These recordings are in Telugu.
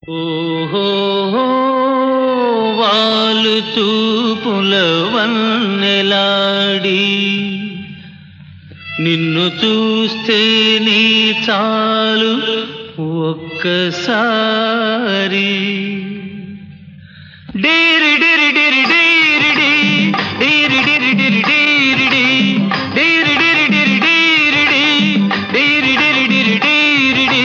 ఓహో వాలు చూపుల వన్నెలాడి నిన్ను చూస్తే నీ చాలు ఒక్కసారి డీరి డిరి డిరి డీరి డి, డీరి డిరి డిరి డీరి డి, డీరి డిరి డిరి డీరి డి, డీరి డిరి డిరి డీరి డి.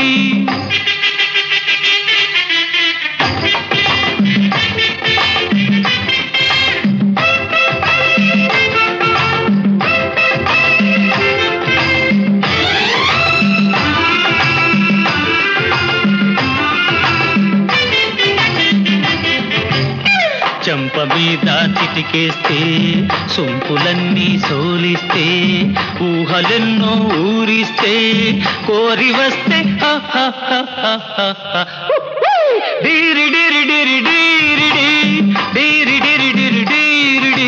చెంప మీద చిటికేస్తే సొంపులన్నీ సోలిస్తే ఊహలెన్నో ఊరిస్తే కోరి వస్తే హ హ హ హ హ హ. డీరి డిరి డిరి డీరి డి, డీరి డిరి డిరి డీరి డి.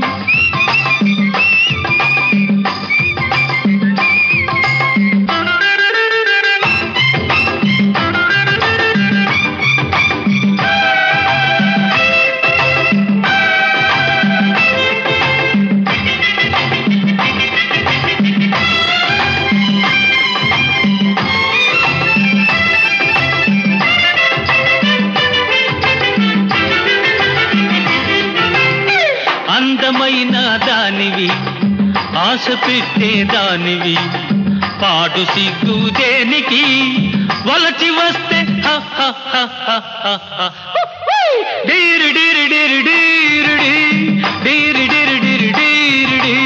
అందమైన దానివి ఆశ పెట్టే దానివి పాటు సిగ్గు దేనికి వలచి వస్తే హ హ హ హ హ హ. డీరి డీరి డీరి డీరి డి, డీరి డీరి డీరి డీరి డి.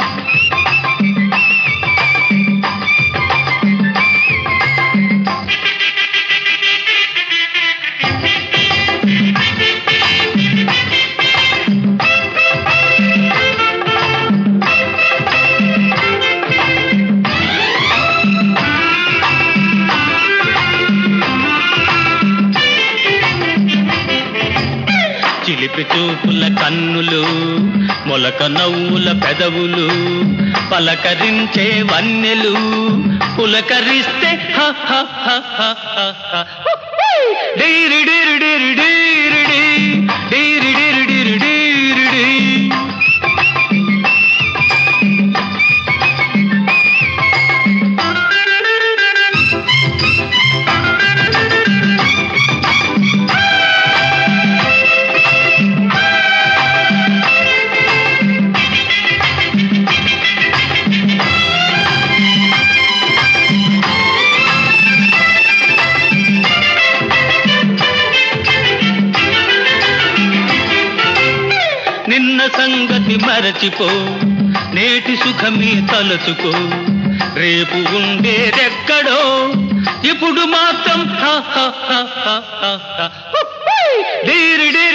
చిలిపి చూపుల కన్నులు మొలక నవ్వుల పెదవులు పలకరించే వన్నెలు పులకరిస్తే హ హ హ హ హ హ. డీరి డీరి డీరి డీరి డి, డీరి డీరి డీరి డీరి డి. నిన్న సంగతి మరచిపో నేటి సుఖమే తలచుకో రేపు ఉండేదెక్కడో ఇప్పుడు మాత్రం హ హ హ హ హ హ. డీరి డీరి